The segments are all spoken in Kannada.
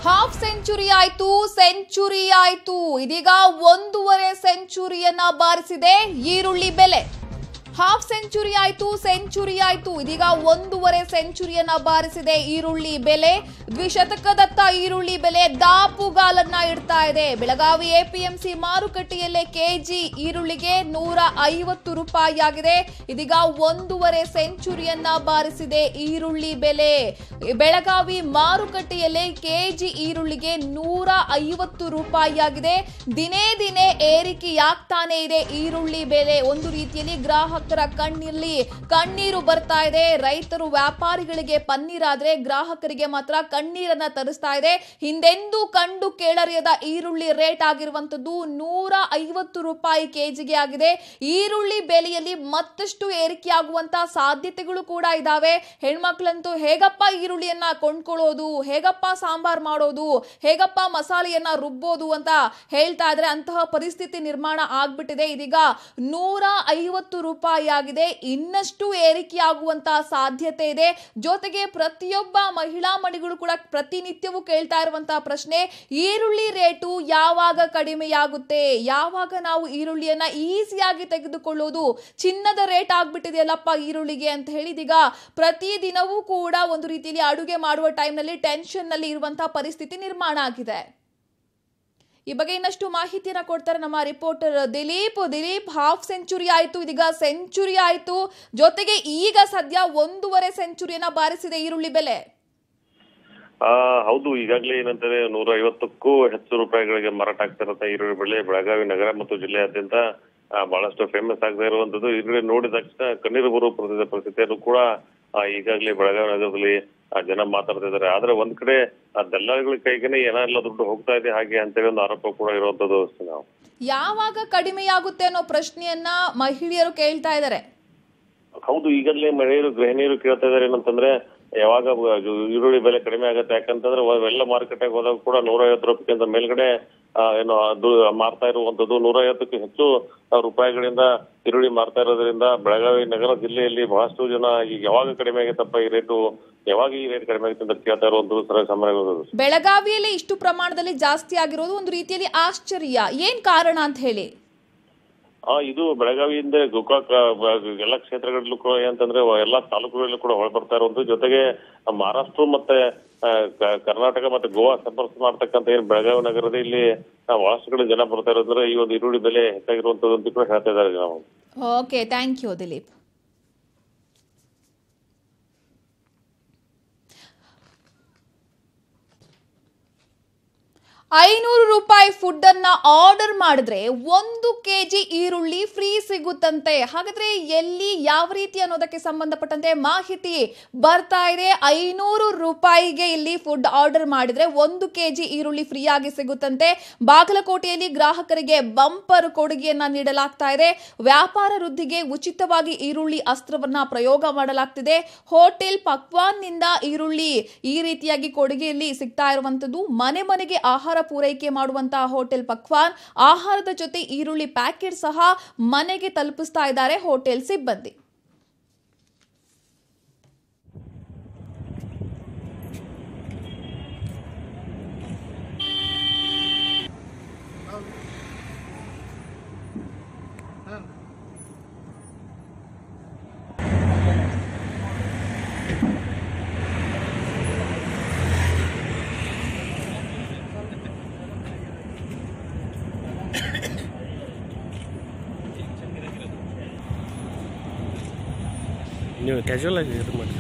ಹಾಫ್ ಸೆಂಚುರಿ ಆಯ್ತು ಸೆಂಚುರಿ ಆಯ್ತು ಇದೀಗ ಒಂದೂವರೆ ಸೆಂಚುರಿಯನ್ನ ಬಾರಿಸಿದೆ ಈರುಳ್ಳಿ ಬೆಲೆ ಹಾಫ್ ಸೆಂಚುರಿ ಆಯ್ತು ಸೆಂಚುರಿ ಆಯ್ತು ಇದೀಗ ಒಂದೂವರೆ ಸೆಂಚುರಿಯನ್ನ ಬಾರಿಸಿದೆ ಈರುಳ್ಳಿ ಬೆಲೆ ದ್ವಿಶತಕದತ್ತ ಈರುಳ್ಳಿ ಬೆಲೆ ದಾಪುಗಾಲನ್ನ ಇಡ್ತಾ ಇದೆ ಬೆಳಗಾವಿ ಎಪಿಎಂಸಿ ಮಾರುಕಟ್ಟೆಯಲ್ಲೇ ಕೆಜಿ ಈರುಳ್ಳಿಗೆ ನೂರ ಐವತ್ತು ರೂಪಾಯಿ ಆಗಿದೆ ಇದೀಗ ಒಂದೂವರೆ ಸೆಂಚುರಿಯನ್ನ ಬಾರಿಸಿದೆ ಈರುಳ್ಳಿ ಬೆಲೆ ಬೆಳಗಾವಿ ಮಾರುಕಟ್ಟೆಯಲ್ಲೇ ಕೆಜಿ ಈರುಳ್ಳಿಗೆ ನೂರ ಐವತ್ತು ರೂಪಾಯಿ ಆಗಿದೆ ದಿನೇ ದಿನೇ ಏರಿಕೆಯಾಗ್ತಾನೆ ಇದೆ ಈರುಳ್ಳಿ ಬೆಲೆ ಒಂದು ರೀತಿಯಲ್ಲಿ ಗ್ರಾಹಕರ ಕಣ್ಣಲ್ಲಿ ಕಣ್ಣೀರು ಬರ್ತಾ ಇದೆ ರೈತರು ವ್ಯಾಪಾರಿಗಳಿಗೆ ಪನ್ನೀರಾದ್ರೆ ಗ್ರಾಹಕರಿಗೆ ಮಾತ್ರ ಕಣ್ಣೀರನ್ನ ತರಿಸ್ತಾ ಇದೆ ಹಿಂದೆಂದೂ ಕಂಡು ಕೇಳರಿಯದ ಈರುಳ್ಳಿ ರೇಟ್ ಆಗಿರುವಂತದ್ದು ನೂರ ಐವತ್ತು ರೂಪಾಯಿ ಕೆಜಿಗೆ ಆಗಿದೆ ಈರುಳ್ಳಿ ಬೆಲೆಯಲ್ಲಿ ಮತ್ತಷ್ಟು ಏರಿಕೆಯಾಗುವಂತ ಸಾಧ್ಯತೆಗಳು ಕೂಡ ಇದಾವೆ ಹೆಣ್ಮಕ್ಳಂತೂ ಹೇಗಪ್ಪ ಈರುಳ್ಳಿಯನ್ನ ಕೊಂಡ್ಕೊಳ್ಳೋದು ಹೇಗಪ್ಪ ಸಾಂಬಾರ್ ಮಾಡೋದು ಹೇಗಪ್ಪ ಮಸಾಲೆಯನ್ನ ರುಬ್ಬೋದು ಅಂತ ಹೇಳ್ತಾ ಇದ್ರೆ ಅಂತಹ ಪರಿಸ್ಥಿತಿ ನಿರ್ಮಾಣ ಆಗ್ಬಿಟ್ಟಿದೆ ಇದೀಗ ನೂರ ಐವತ್ತು ರೂಪಾಯಿ ಆಗಿದೆ ಇನ್ನಷ್ಟು ಏರಿಕೆಯಾಗುವಂತಹ ಸಾಧ್ಯತೆ ಇದೆ ಜೊತೆಗೆ ಪ್ರತಿಯೊಬ್ಬ ಮಹಿಳಾ ಮಣಿಗಳು ಕೂಡ ಪ್ರತಿನಿತ್ಯವೂ ಕೇಳ್ತಾ ಇರುವಂತಹ ಪ್ರಶ್ನೆ ಈರುಳ್ಳಿ ರೇಟು ಯಾವಾಗ ಕಡಿಮೆಯಾಗುತ್ತೆ ಯಾವಾಗ ನಾವು ಈರುಳ್ಳಿಯನ್ನ ಈಸಿಯಾಗಿ ತೆಗೆದುಕೊಳ್ಳೋದು ಚಿನ್ನದ ರೇಟ್ ಆಗ್ಬಿಟ್ಟಿದೆಯಲ್ಲಪ್ಪ ಈರುಳ್ಳಿಗೆ ಅಂತ ಹೇಳಿದೀಗ ಪ್ರತಿ ದಿನವೂ ಕೂಡ ಒಂದು ರೀತಿಯಲ್ಲಿ ಅಡುಗೆ ಮಾಡುವ ಟೈಮ್ನಲ್ಲಿ ಟೆನ್ಷನ್ ನಲ್ಲಿ ಇರುವಂತಹ ಪರಿಸ್ಥಿತಿ ನಿರ್ಮಾಣ ಆಗಿದೆ ಈ ಬಗ್ಗೆ ಇನ್ನಷ್ಟು ಮಾಹಿತಿಯನ್ನ ಕೊಡ್ತಾರೆ ನಮ್ಮ reporter Dileep Dileep half century ಆಯ್ತು ಇದೀಗ ಸೆಂಚುರಿ ಆಯ್ತು ಜೊತೆಗೆ ಈಗ ಸದ್ಯ ಒಂದೂವರೆ ಸೆಂಚುರಿಯನ್ನ ಬಾರಿಸಿದೆ ಈರುಳ್ಳಿ ಬೆಲೆ ಆ ಹೌದು ಈಗಾಗಲೇ ಏನಂತಾರೆ ನೂರ ಐವತ್ತಕ್ಕೂ ಹೆಚ್ಚು ರೂಪಾಯಿಗಳಿಗೆ ಮಾರಾಟ ಆಗ್ತಿರತ್ತ ಈರುಳ್ಳಿ ಬೆಳೆ ಬೆಳಗಾವಿ ನಗರ ಮತ್ತು ಜಿಲ್ಲೆಯಾದ್ಯಂತ ಆ, ಬಹಳಷ್ಟು ಫೇಮಸ್ ಆಗದೆ ಇರುವಂತದ್ದು ಈರುಳ್ಳಿ ನೋಡಿದ ತಕ್ಷಣ ಕಣ್ಣೀರು ಬರುವ ಪರಿಸ್ಥಿತಿ ಪರಿಸ್ಥಿತಿಯನ್ನು ಕೂಡ ಆ, ಈಗಾಗಲೇ ಬೆಳಗಾವಿ ನಗರದಲ್ಲಿ ಆ, ಜನ ಮಾತಾಡ್ತಿದ್ದಾರೆ ಆದ್ರೆ ಒಂದ್ ಕಡೆ ಆ ದಲ್ಲಾಳಿಗಳ ಕೈಗೆನೆ ಏನೆಲ್ಲ ದುಡ್ಡು ಹೋಗ್ತಾ ಇದೆ ಹಾಗೆ ಅಂತೇಳಿ ಒಂದು ಆರೋಪ ಕೂಡ ಇರುವಂತದ್ದು ನಾವು ಯಾವಾಗ ಕಡಿಮೆಯಾಗುತ್ತೆ ಅನ್ನೋ ಪ್ರಶ್ನೆಯನ್ನ ಮಹಿಳೆಯರು ಕೇಳ್ತಾ ಇದ್ದಾರೆ ಹೌದು ಈಗಲೇ ಮಹಿಳೆಯರು ಗೃಹಿಣಿಯರು ಕೇಳ್ತಾ ಇದಾರೆ ಏನಂತಂದ್ರೆ ಯಾವಾಗ ಈರುಳ್ಳಿ ಬೆಲೆ ಕಡಿಮೆ ಆಗುತ್ತೆ ಯಾಕಂತಂದ್ರೆ ಅವ್ ಎಲ್ಲ ಮಾರುಕಟ್ಟೆಗೆ ಹೋದಾಗ ಕೂಡ ನೂರ ಐವತ್ತು ರೂಪಾಯಿಗಿಂತ ಮೇಲ್ಗಡೆ ಆ, ಏನು ಅದು ಮಾರ್ತಾ ಇರುವಂತದ್ದು ನೂರ ಐವತ್ತಕ್ಕೂ ಹೆಚ್ಚು ಆ, ರೂಪಾಯಿಗಳಿಂದ ಈರುಳ್ಳಿ ಮಾರ್ತಾ ಇರೋದ್ರಿಂದ ಬೆಳಗಾವಿ ನಗರ ಜಿಲ್ಲೆಯಲ್ಲಿ ಬಹಳಷ್ಟು ಜನ ಈಗ ಯಾವಾಗ ಕಡಿಮೆ ಆಗೈತಪ್ಪ ಈ ರೇಟು ಯಾವಾಗ ಈ ರೇಟ್ ಕಡಿಮೆ ಆಗುತ್ತೆ ಅಂತ ಕೇಳ್ತಾ ಇರುವಂತದ್ದು ಸರ್ವೇ ಸಾಮಾನ್ಯ ಬೆಳಗಾವಿಯಲ್ಲಿ ಇಷ್ಟು ಪ್ರಮಾಣದಲ್ಲಿ ಜಾಸ್ತಿ ಆಗಿರೋದು ಒಂದು ರೀತಿಯಲ್ಲಿ ಆಶ್ಚರ್ಯ ಏನ್ ಕಾರಣ ಅಂತ ಹೇಳಿ ಆ ಇದು ಬೆಳಗಾವಿಯಿಂದ ಗೋಕಾಕ್ ಆ, ಬ- ಎಲ್ಲ ಕ್ಷೇತ್ರಗಳಲ್ಲೂ ಕೂಡ ಏನಂತಂದ್ರೆ ಎಲ್ಲಾ ತಾಲೂಕುಗಳಲ್ಲೂ ಕೂಡ ಹೊಳ ಬರ್ತಾ ಇರುವಂತದ್ದು ಜೊತೆಗೆ ಆ, ಮಹಾರಾಷ್ಟ್ರ ಮತ್ತೆ ಆ, ಕ- ಕರ್ನಾಟಕ ಮತ್ತೆ ಗೋವಾ ಸಂಪರ್ಕ ಮಾಡ್ತಕ್ಕಂತ ಏನ್ ಬೆಳಗಾವಿ ನಗರದ ಇಲ್ಲಿ ಆ, ಬಹಳಷ್ಟು ಕಡೆ ಜನ ಬರ್ತಾ ಇರೋದ್ರೆ ಈ ಒಂದು ಈರುಳ್ಳಿ ಬೆಲೆ ಹೆಚ್ಚಾಗಿರುವಂತದ್ದು ಅಂತ ಕೂಡ ಹೇಳ್ತಾ ಇದ್ದಾರೆ ನಾವು ಓಕೆ ಥ್ಯಾಂಕ್ ಯು ದಿಲೀಪ್ ಐನೂರು ರೂಪಾಯಿ ಫುಡ್ ಅನ್ನ ಆರ್ಡರ್ ಮಾಡಿದ್ರೆ ಒಂದು ಕೆಜಿ ಈರುಳ್ಳಿ ಫ್ರೀ ಸಿಗುತ್ತಂತೆ ಹಾಗಾದ್ರೆ ಎಲ್ಲಿ ಯಾವ ರೀತಿ ಅನ್ನೋದಕ್ಕೆ ಸಂಬಂಧಪಟ್ಟಂತೆ ಮಾಹಿತಿ ಬರ್ತಾ ಇದೆ ಐನೂರು ರೂಪಾಯಿಗೆ ಇಲ್ಲಿ ಫುಡ್ ಆರ್ಡರ್ ಮಾಡಿದ್ರೆ ಒಂದು ಕೆಜಿ ಈರುಳ್ಳಿ ಫ್ರೀ ಆಗಿ ಸಿಗುತ್ತಂತೆ ಬಾಗಲಕೋಟೆಯಲ್ಲಿ ಗ್ರಾಹಕರಿಗೆ ಬಂಪರ್ ಕೊಡುಗೆಯನ್ನ ನೀಡಲಾಗ್ತಾ ಇದೆ ವ್ಯಾಪಾರ ವೃದ್ಧಿಗೆ ಉಚಿತವಾಗಿ ಈರುಳ್ಳಿ ಅಸ್ತ್ರವನ್ನ ಪ್ರಯೋಗ ಮಾಡಲಾಗ್ತಿದೆ ಹೋಟೆಲ್ ಪಕ್ವಾನ್ನಿಂದ ಈರುಳ್ಳಿ ಈ ರೀತಿಯಾಗಿ ಕೊಡುಗೆಯಲ್ಲಿ ಸಿಗ್ತಾ ಇರುವಂತದ್ದು ಮನೆ ಮನೆಗೆ ಆಹಾರ ಪೂರೈಕೆ ಮಾಡುವಂತಹ ಹೋಟೆಲ್ ಪಕ್ವಾನ್ ಆಹಾರದ ಜೊತೆ ಈರುಳ್ಳಿ ಪ್ಯಾಕೆಟ್ ಸಹ ಮನೆಗೆ ತಲುಪಿಸ್ತಾ ಇದ್ದಾರೆ ಹೋಟೆಲ್ ಸಿಬ್ಬಂದಿ ನೀವು ಕ್ಯಾಶುವಲ್ ಆಗಿ ಇದು ಮಾಡಿ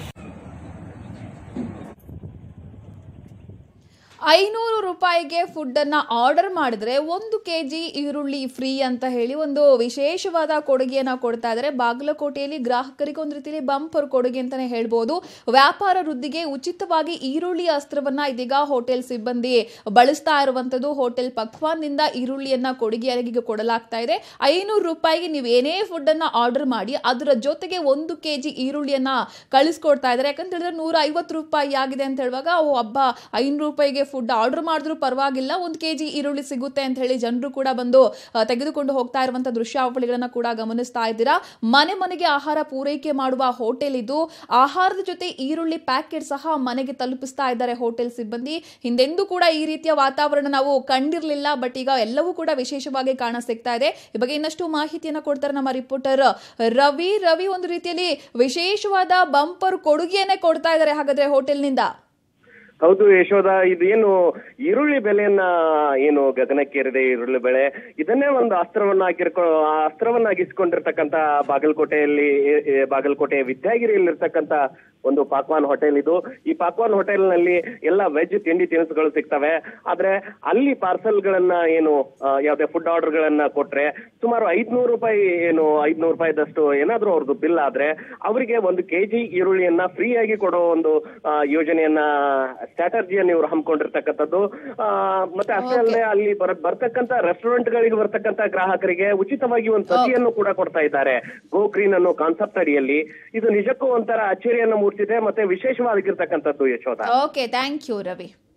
ಐನೂರು ರೂಪಾಯಿಗೆ ಫುಡ್ ಅನ್ನ ಆರ್ಡರ್ ಮಾಡಿದ್ರೆ ಒಂದು ಕೆಜಿ ಈರುಳ್ಳಿ ಫ್ರೀ ಅಂತ ಹೇಳಿ ಒಂದು ವಿಶೇಷವಾದ ಕೊಡುಗೆಯನ್ನ ಕೊಡ್ತಾ ಇದ್ದಾರೆ ಬಾಗಲಕೋಟೆಯಲ್ಲಿ ಗ್ರಾಹಕರಿಗೆ ಒಂದು ರೀತಿಯಲ್ಲಿ ಬಂಪರ್ ಕೊಡುಗೆ ಅಂತಾನೆ ಹೇಳ್ಬೋದು ವ್ಯಾಪಾರ ವೃದ್ಧಿಗೆ ಉಚಿತವಾಗಿ ಈರುಳ್ಳಿ ಅಸ್ತ್ರವನ್ನ ಇದೀಗ ಹೋಟೆಲ್ ಸಿಬ್ಬಂದಿ ಬಳಸ್ತಾ ಇರುವಂತದ್ದು ಹೋಟೆಲ್ ಪಕ್ವಾನ್ನಿಂದ ಈರುಳ್ಳಿಯನ್ನ ಕೊಡುಗೆಯಾಗಿ ಕೊಡಲಾಗ್ತಾ ಇದೆ ಐನೂರು ರೂಪಾಯಿಗೆ ನೀವು ಏನೇ ಫುಡ್ ಅನ್ನ ಆರ್ಡರ್ ಮಾಡಿ ಅದರ ಜೊತೆಗೆ ಒಂದು ಕೆಜಿ ಈರುಳ್ಳಿಯನ್ನ ಕಳಿಸ್ಕೊಡ್ತಾ ಇದ್ದಾರೆ ಯಾಕಂತ ಹೇಳಿದ್ರೆ ನೂರ ಐವತ್ತು ರೂಪಾಯಿ ಆಗಿದೆ ಅಂತ ಹೇಳುವಾಗ ಓ ಹಬ್ಬ ಐನೂರು ರೂಪಾಯಿಗೆ ಫುಡ್ ಆರ್ಡರ್ ಮಾಡಿದ್ರು ಪರವಾಗಿಲ್ಲ ಒಂದು ಕೆ ಜಿ ಈರುಳ್ಳಿ ಸಿಗುತ್ತೆ ಅಂತ ಹೇಳಿ ಜನರು ಕೂಡ ಬಂದು ಆ, ತೆಗೆದುಕೊಂಡು ಹೋಗ್ತಾ ಇರುವಂತ ದೃಶ್ಯಾವಳಿಗಳನ್ನ ಕೂಡ ಗಮನಿಸ್ತಾ ಇದ್ದೀರಾ ಮನೆ ಮನೆಗೆ ಆಹಾರ ಪೂರೈಕೆ ಮಾಡುವ ಹೋಟೆಲ್ ಇದು ಆಹಾರದ ಜೊತೆ ಈರುಳ್ಳಿ ಪ್ಯಾಕೆಟ್ ಸಹ ಮನೆಗೆ ತಲುಪಿಸ್ತಾ ಇದ್ದಾರೆ ಹೋಟೆಲ್ ಸಿಬ್ಬಂದಿ ಹಿಂದೆಂದೂ ಕೂಡ ಈ ರೀತಿಯ ವಾತಾವರಣ ನಾವು ಕಂಡಿರಲಿಲ್ಲ ಬಟ್ ಈಗ ಎಲ್ಲವೂ ಕೂಡ ವಿಶೇಷವಾಗಿ ಕಾಣ ಸಿಗ್ತಾ ಇದೆ ಈ ಬಗ್ಗೆ ಇನ್ನಷ್ಟು ಮಾಹಿತಿಯನ್ನ ಕೊಡ್ತಾರೆ ನಮ್ಮ ರಿಪೋರ್ಟರ್ ರವಿ ರವಿ ಒಂದು ರೀತಿಯಲ್ಲಿ ವಿಶೇಷವಾದ ಬಂಪರ್ ಕೊಡುಗೆಯನ್ನೇ ಕೊಡ್ತಾ ಇದ್ದಾರೆ ಹಾಗಾದ್ರೆ ಹೋಟೆಲ್ನಿಂದ ಹೌದು ಯಶೋಧ ಇದೇನು ಈರುಳ್ಳಿ ಬೆಲೆಯನ್ನ ಏನು ಗಗನಕ್ಕೇರಿದೆ ಈರುಳ್ಳಿ ಬೆಳೆ ಇದನ್ನೇ ಒಂದು ಅಸ್ತ್ರವನ್ನ ಹಾಕಿರ್ಕೊ ಆ ಅಸ್ತ್ರವನ್ನಾಗಿಸ್ಕೊಂಡಿರ್ತಕ್ಕಂತ ಬಾಗಲಕೋಟೆಯಲ್ಲಿ ಎ- ಎ- ಬಾಗಲಕೋಟೆ ವಿದ್ಯಾಗಿರಿಯಲ್ಲಿರ್ತಕ್ಕಂತ ಒಂದು ಪಾಕ್ವಾನ್ ಹೋಟೆಲ್ ಇದು ಈ ಪಾಕ್ವಾನ್ ಹೋಟೆಲ್ ನಲ್ಲಿ ಎಲ್ಲ ವೆಜ್ ತಿಂಡಿ ತಿನಿಸುಗಳು ಸಿಗ್ತವೆ ಆದ್ರೆ ಅಲ್ಲಿ ಪಾರ್ಸಲ್ ಗಳನ್ನ ಏನು ಆ, ಯಾವ್ದೇ ಫುಡ್ ಆರ್ಡರ್ ಗಳನ್ನ ಕೊಟ್ರೆ ಸುಮಾರು ಐದ್ನೂರು ರೂಪಾಯಿ ಏನು ಐದ್ನೂರು ರೂಪಾಯಿದಷ್ಟು ಏನಾದ್ರೂ ಅವ್ರದ್ದು ಬಿಲ್ ಆದ್ರೆ ಅವರಿಗೆ ಒಂದು ಕೆಜಿ ಈರುಳ್ಳಿಯನ್ನ ಫ್ರೀ ಆಗಿ ಕೊಡೋ ಒಂದು ಆ, ಯೋಜನೆಯನ್ನ ಸ್ಟ್ರಾಟಜಿಯನ್ನು ಇವರು ಹಮ್ಮಿಕೊಂಡಿರ್ತಕ್ಕಂಥದ್ದು ಆ, ಮತ್ತೆ ಅಷ್ಟೇ ಅಲ್ಲದೆ ಅಲ್ಲಿ ಬರ ಬರ್ತಕ್ಕಂತ ರೆಸ್ಟೋರೆಂಟ್ ಗಳಿಗೆ ಬರ್ತಕ್ಕಂತ ಗ್ರಾಹಕರಿಗೆ ಉಚಿತವಾಗಿ ಒಂದು ಸಸಿಯನ್ನು ಕೂಡ ಕೊಡ್ತಾ ಇದ್ದಾರೆ ಗೋ ಗ್ರೀನ್ ಅನ್ನೋ ಕಾನ್ಸೆಪ್ಟ್ ಅಡಿಯಲ್ಲಿ ಇದು ನಿಜಕ್ಕೂ ಒಂಥರ ಅಚ್ಚರಿಯನ್ನು ಮೂಡಿಸಿದೆ ಮತ್ತೆ ವಿಶೇಷವಾಗಿರ್ತಕ್ಕಂಥದ್ದು Yashoda okay thank you Ravi